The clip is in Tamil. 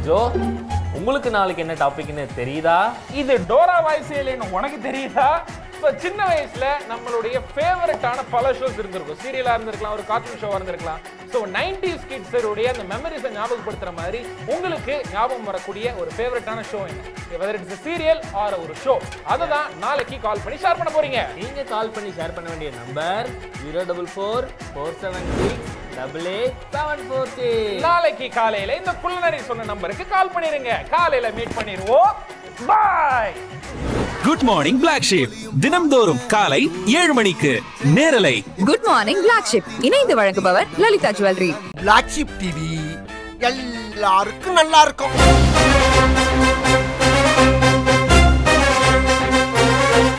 ஜோ உங்களுக்கு நாளைக்கு என்ன டாபிக்னு தெரியுதா இது டோரா வாய்ஸேலின்னு உனக்கு தெரியுதா ஸோ சின்ன வயசுல நம்மளுடைய ஃபேவரட்டான பல ஷோஸ் இருந்திருக்கும் சீரியலா இருந்திருக்கலாம் ஒரு கார்ட்டூன் ஷோவா இருந்திருக்கலாம் ஸோ நைன்டிஸ் கிட்ஸருடைய அந்த மெமரிஸை ஞாபகப்படுத்துற மாதிரி உங்களுக்கு ஞாபகம் வரக்கூடிய ஒரு ஃபேவரட்டான ஷோ என்ன வெதர் இட்ஸ் சீரியல் ஆர் ஒரு ஷோ அதை தான் நாளைக்கு கால் பண்ணி ஷேர் பண்ண போறீங்க நீங்க கால் பண்ணி ஷேர் பண்ண வேண்டிய number zero double four four seven six double eight seven four six நாளைக்கு காலையில இந்த குள்ளநரி சொன்ன நம்பருக்கு கால் பண்ணிருங்க காலையில மீட் பண்ணிடுவோம் bye good morning Black Sheep தினம்தோறும் காலை ஏழு மணிக்கு நேரலை குட் மார்னிங் பிளாக் ஷிப் இணைந்து வழங்குபவர் Lalitha jewellery Black Sheep TV எல்லாருக்கும் நல்லா இருக்கும்